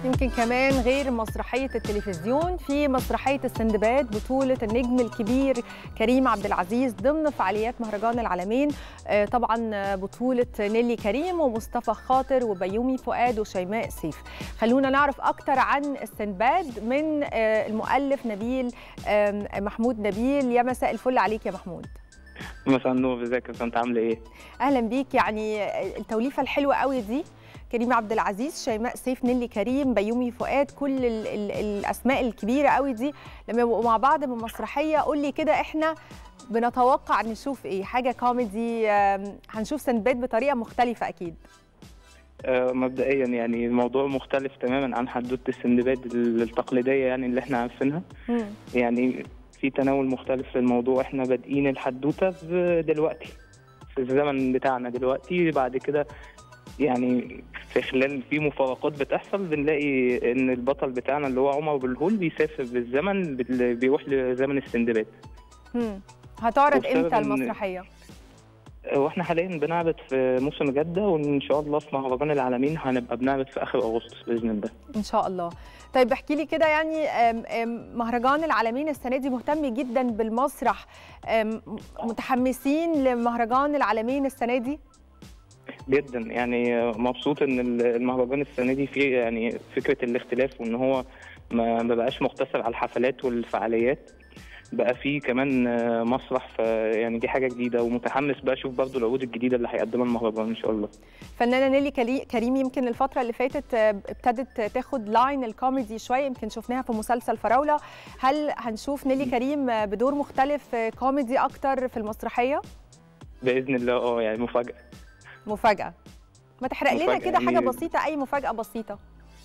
يمكن كمان غير مسرحية التلفزيون في مسرحية السندباد بطولة النجم الكبير كريم عبد العزيز ضمن فعاليات مهرجان العالمين آه، طبعا بطولة نيلي كريم ومصطفى خاطر وبيومي فؤاد وشيماء سيف خلونا نعرف أكتر عن السندباد من آه، المؤلف نبيل آم، محمود نبيل يا مساء الفل عليك يا محمود مساء النور ازيك يا انت عامله ايه؟ اهلا بيك يعني التوليفه الحلوه قوي دي كريم عبد العزيز شيماء سيف نيلي كريم بيومي فؤاد كل ال ال الاسماء الكبيره قوي دي لما يبقوا مع بعض بمسرحيه قول لي كده احنا بنتوقع نشوف ايه حاجه كوميدي آم، هنشوف سندباد بطريقه مختلفه اكيد آه مبدئيا يعني الموضوع مختلف تماما عن حدوته السندباد التقليديه يعني اللي احنا عارفينها مم. يعني في تناول مختلف للموضوع احنا بادئين الحدوته ب- دلوقتي في الزمن بتاعنا دلوقتي بعد كده يعني في خلال في مفارقات بتحصل بنلاقي ان البطل بتاعنا اللي هو عمر بلهول بيسافر بالزمن بال- بيروح لزمن السندباد مم. هتعرض وبسبب امتى إن- المسرحيه واحنا حاليا بنعرض في موسم جده وان شاء الله في مهرجان العالمين هنبقى بنعرض في اخر اغسطس باذن الله ان شاء الله طيب احكي لي كده يعني آم، آم، مهرجان العالمين السنه دي مهتم جدا بالمسرح آم، متحمسين لمهرجان العالمين السنه دي جدا يعني مبسوط ان المهرجان السنه دي فيه يعني فكره الاختلاف وان هو ما ما بقاش مقتصر على الحفلات والفعاليات بقى فيه كمان مسرح ف يعني دي حاجه جديده ومتحمس بقى اشوف برضه العروض الجديده اللي هيقدمها المهرجان ان شاء الله فنانه نيلي كري- كريم يمكن الفتره اللي فاتت آه، ابتدت تاخد لاين الكوميدي شويه يمكن شفناها في مسلسل فراوله هل هنشوف نيلي كريم آه، بدور مختلف آه، كوميدي اكتر في المسرحيه باذن الله اه يعني مفاجاه مفاجاه ما تحرق لنا مفاجأة كده حاجه يعني- بسيطه اي مفاجاه بسيطه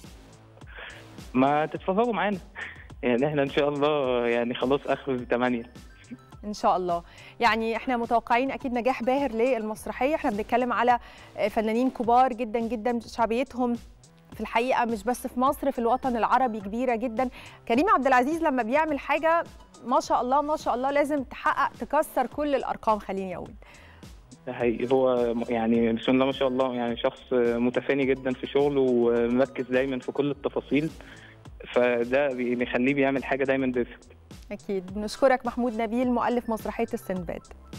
ما تتفرجوا معانا يعني احنا ان شاء الله يعني خلاص اخر ثمانية ان شاء الله يعني احنا متوقعين اكيد نجاح باهر للمسرحيه احنا بنتكلم على فنانين كبار جدا جدا شعبيتهم في الحقيقه مش بس في مصر في الوطن العربي كبيره جدا كريم عبد العزيز لما بيعمل حاجه ما شاء الله ما شاء الله لازم تحقق تكسر كل الارقام خليني اقول ده حقيقي هو يعني بسم الله ما شاء الله يعني شخص متفاني جدا في شغله ومركز دايما في كل التفاصيل فده بيخليه بيعمل حاجه دايما بيرفكت اكيد بنشكرك محمود نبيل مؤلف مسرحيه السندباد